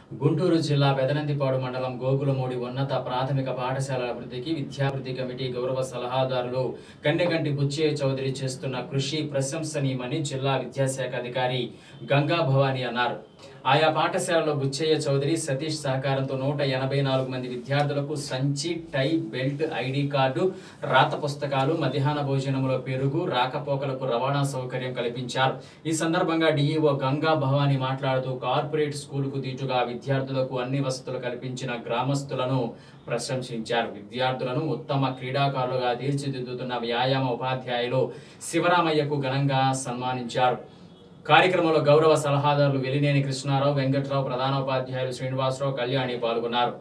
గుంటూరు జిల్లా పెదనందిపాడు మండలం గోకులమూడి ఉన్నత ప్రాథమిక పాఠశాల అభివృద్ధికి విద్యాభివృద్ధి కమిటీ గౌరవ సలహాదారులు కన్నెగంటి బుచ్చయ్య చౌదరి చేస్తున్న కృషి ప్రశంసనీయమని జిల్లా విద్యాశాఖ అధికారి గంగా భవాని అన్నారు ఆయా పాఠశాలలో బుచ్చయ్య చౌదరి సతీష్ సహకారంతో నూట ఎనభై నాలుగు మంది విద్యార్థులకు సంచి టై బెల్ట్ ఐడి కార్డు రాత పుస్తకాలు మధ్యాహ్న భోజనంలో పెరుగు రాకపోకలకు రవాణా సౌకర్యం కల్పించారు ఈ సందర్భంగా డిఈఓ గంగా భవాని మాట్లాడుతూ కార్పొరేట్ స్కూలుకు దీటుగా విద్యార్థులకు అన్ని వసతులు కల్పించిన గ్రామస్తులను ప్రశంసించారు విద్యార్థులను ఉత్తమ క్రీడాకారులుగా తీర్చిదిద్దుతున్న వ్యాయామ ఉపాధ్యాయులు శివరామయ్యకు ఘనంగా సన్మానించారు కార్యక్రమంలో గౌరవ సలహాదారులు వెలినేని కృష్ణారావు వెంకట్రావు ప్రధానోపాధ్యాయులు శ్రీనివాసరావు కళ్యాణి పాల్గొన్నారు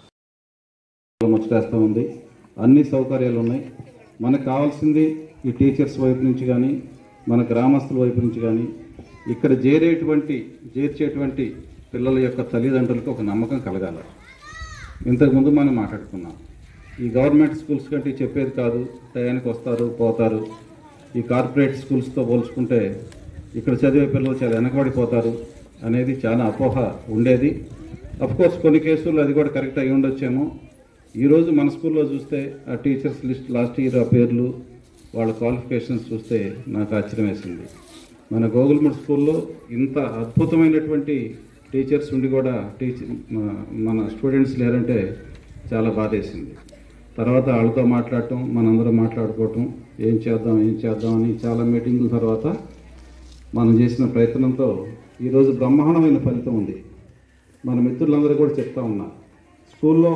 ముచ్చటేస్తూ ఉంది అన్ని సౌకర్యాలు ఉన్నాయి మనకు కావాల్సింది ఈ టీచర్స్ వైపు నుంచి కానీ మన గ్రామస్తుల వైపు నుంచి కానీ ఇక్కడ చేరేటువంటి చేర్చేటువంటి పిల్లల యొక్క తల్లిదండ్రులకు ఒక నమ్మకం కలగాలి ఇంతకుముందు మనం మాట్లాడుకున్నాం ఈ గవర్నమెంట్ స్కూల్స్ కంటే చెప్పేది కాదు టయానికి వస్తారు పోతారు ఈ కార్పొరేట్ స్కూల్స్తో పోల్చుకుంటే ఇక్కడ చదివే పిల్లలు చాలా వెనకబడిపోతారు అనేది చాలా అపోహ ఉండేది కోర్స్ కొన్ని కేసుల్లో అది కూడా కరెక్ట్ అయి ఉండొచ్చేమో ఈరోజు మన స్కూల్లో చూస్తే ఆ టీచర్స్ లిస్ట్ లాస్ట్ ఇయర్ ఆ పేర్లు వాళ్ళ క్వాలిఫికేషన్స్ చూస్తే నాకు ఆశ్చర్యం వేసింది మన గోగుల్మూడ్ స్కూల్లో ఇంత అద్భుతమైనటువంటి టీచర్స్ ఉండి కూడా టీచర్ మన స్టూడెంట్స్ లేరంటే చాలా బాధేసింది తర్వాత వాళ్ళతో మాట్లాడటం మనందరం మాట్లాడుకోవటం ఏం చేద్దాం ఏం చేద్దాం అని చాలా మీటింగుల తర్వాత మనం చేసిన ప్రయత్నంతో ఈరోజు బ్రహ్మాండమైన ఫలితం ఉంది మన మిత్రులందరూ కూడా చెప్తా ఉన్నా స్కూల్లో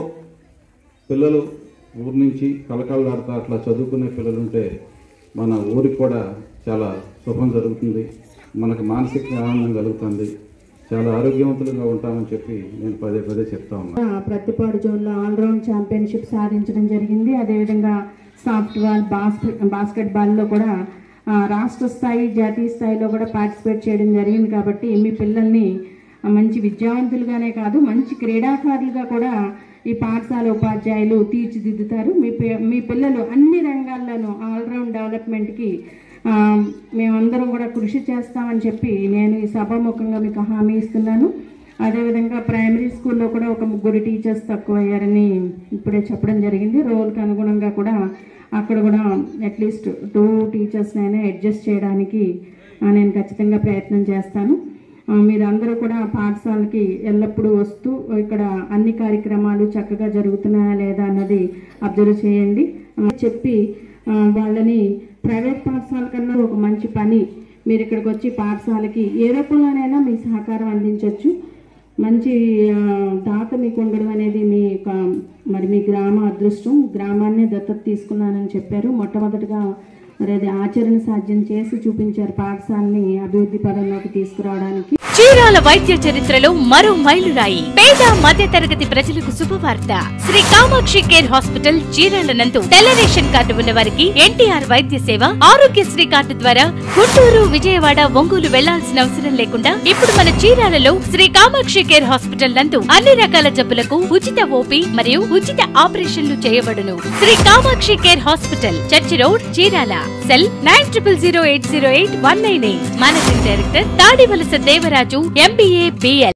పిల్లలు ఊరి నుంచి కలకలలాడుతా అట్లా చదువుకునే పిల్లలు ఉంటే మన ఊరికి కూడా చాలా శుభం జరుగుతుంది మనకు మానసిక ఆనందం కలుగుతుంది చాలా ఆరోగ్యవంతులుగా ఉంటామని చెప్పి నేను పదే పదే చెప్తా ఉన్నా ప్రతిపాడు జోన్లో ఆల్రౌండ్ ఛాంపియన్షిప్ సాధించడం జరిగింది అదేవిధంగా సాఫ్ట్బాల్ బాస్కెట్ బాస్కెట్ బాల్లో కూడా ఆ, రాష్ట్ర స్థాయి జాతీయ స్థాయిలో కూడా పార్టిసిపేట్ చేయడం జరిగింది కాబట్టి మీ పిల్లల్ని ఆ, మంచి విద్యావంతులుగానే కాదు మంచి క్రీడాకారులుగా కూడా ఈ పాఠశాల ఉపాధ్యాయులు తీర్చిదిద్దుతారు మీ పి- మీ పిల్లలు అన్ని రంగాల్లోనూ ఆల్రౌండ్ డెవలప్మెంట్కి ఆ, మేమందరం కూడా కృషి చేస్తామని చెప్పి నేను ఈ సభాముఖంగా మీకు హామీ ఇస్తున్నాను అదేవిధంగా ప్రైమరీ స్కూల్లో కూడా ఒక ముగ్గురు టీచర్స్ తక్కువ అయ్యారని ఇప్పుడే చెప్పడం జరిగింది రోల్కి అనుగుణంగా కూడా అక్కడ కూడా అట్లీస్ట్ టూ టీచర్స్నైనా అడ్జస్ట్ చేయడానికి ఆ, నేను ఖచ్చితంగా ప్రయత్నం చేస్తాను ఆ, మీరందరూ కూడా పాఠశాలకి ఎల్లప్పుడూ వస్తూ ఇక్కడ అన్ని కార్యక్రమాలు చక్కగా జరుగుతున్నాయా లేదా అన్నది అబ్జర్వ్ చేయండి ఆ, చెప్పి ఆ, వాళ్ళని ప్రైవేట్ పాఠశాల కన్నా ఒక మంచి పని మీరు ఇక్కడికి వచ్చి పాఠశాలకి ఏ రూపంలోనైనా మీ సహకారం అందించవచ్చు మంచి ఆ, దాత మీకు ఉండడం అనేది మీ యొక్క మరి మీ గ్రామ అదృష్టం గ్రామాన్నే దత్తత తీసుకున్నానని చెప్పారు మొట్టమొదటిగా మరి అది ఆచరణ సాధ్యం చేసి చూపించారు పాఠశాలని అభివృద్ధి పదంలోకి తీసుకురావడానికి చీరాల వైద్య చరిత్రలో మరో మైలురాయి పేద మధ్య తరగతి ప్రజలకు శుభవార్త శ్రీ కామాక్షి కేర్ హాస్పిటల్ చీరాల నందు తెల్ల రేషన్ కార్డు ఉన్న వారికి ఎన్టీఆర్ వైద్య సేవ ఆరోగ్యశ్రీ కార్డు ద్వారా గుంటూరు విజయవాడ ఒంగోలు వెళ్లాల్సిన అవసరం లేకుండా ఇప్పుడు మన చీరాలలో శ్రీ కామాక్షి కేర్ హాస్పిటల్ నందు అన్ని రకాల జబ్బులకు ఉచిత ఓపీ మరియు ఉచిత ఆపరేషన్లు చేయబడును Shri Kamakshi care hospital church road Chirala cell nine triple zero eight zero eight one nine eight managing director Tadivalasa Devaraju MBA BL